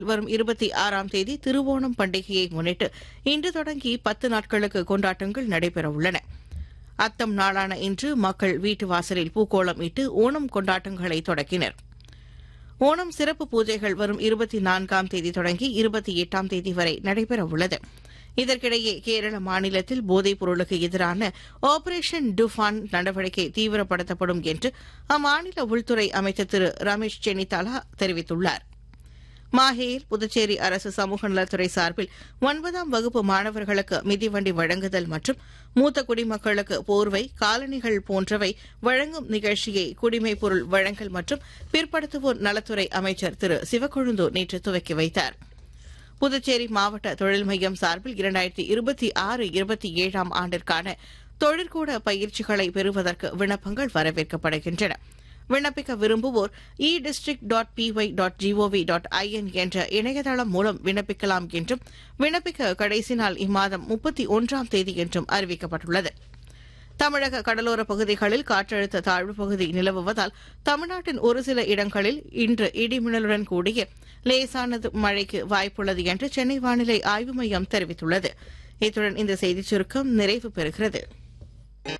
வரும் இருபத்தி ஆறாம் தேதி திருவோணம் பண்டிகையை முன்னிட்டு இன்று தொடங்கி பத்து நாட்களுக்கு கொண்டாட்டங்கள் நடைபெறவுள்ளன அத்தம் நாளான இன்று மக்கள் வீட்டு வாசலில் பூக்கோளம் இட்டு ஓணம் கொண்டாட்டங்களை தொடங்கினர் ஓணம் சிறப்பு பூஜைகள் வரும் இருபத்தி நான்காம் தேதி தொடங்கி இருபத்தி எட்டாம் தேதி வரை நடைபெறவுள்ளது இதற்கிடையே கேரள மாநிலத்தில் போதைப் பொருளுக்கு எதிரான ஆபரேஷன் டுஃபான் நடவடிக்கை தீவிரப்படுத்தப்படும் என்று அம்மாநில உள்துறை அமைச்சர் திரு ரமேஷ் சென்னிதாலா தெரிவித்துள்ளார் மாஹேயில் புதுச்சேரி அரசு சமூக நலத்துறை சார்பில் ஒன்பதாம் வகுப்பு மாணவர்களுக்கு மிதிவண்டி வழங்குதல் மற்றும் மூத்த குடிமக்களுக்கு போர்வை காலணிகள் போன்றவை வழங்கும் நிகழ்ச்சியை குடிமைப் பொருள் வழங்கல் மற்றும் பிற்படுத்துவோர் நலத்துறை அமைச்சர் திரு சிவக்கொழுந்து நேற்று துவக்கி வைத்தார் புதுச்சேரி மாவட்ட தொழில் மையம் சார்பில் இரண்டாயிரத்தி இருபத்தி ஆறு இருபத்தி ஏழாம் ஆண்டிற்கான தொழிற்கூட பயிற்சிகளை பெறுவதற்கு விண்ணப்பங்கள் வரவேற்கப்படுகின்றன விண்ணப்பிக்க விரும்புவோர் e district dot py dot gov dot in என்ற இணையதளம் மூலம் விண்ணப்பிக்கலாம் என்றும் விண்ணப்பிக்க கடைசி நாள் இம்மாதம் முப்பத்தி ஒன்றாம் தேதி என்றும் அறிவிக்கப்பட்டுள்ளது தமிழக கடலோர பகுதிகளில் காற்றழுத்த தாழ்வு பகுதி நிலவுவதால் தமிழ்நாட்டின் ஒரு சில இடங்களில் இன்று இடிமின்னலுடன் கூடிய லேசானது மழைக்கு வாய்ப்புள்ளது என்று சென்னை வானிலை ஆய்வு மையம் தெரிவித்துள்ளது இத்துடன் இந்த செய்திச் சுருக்கம் நிறைவு பெறுகிறது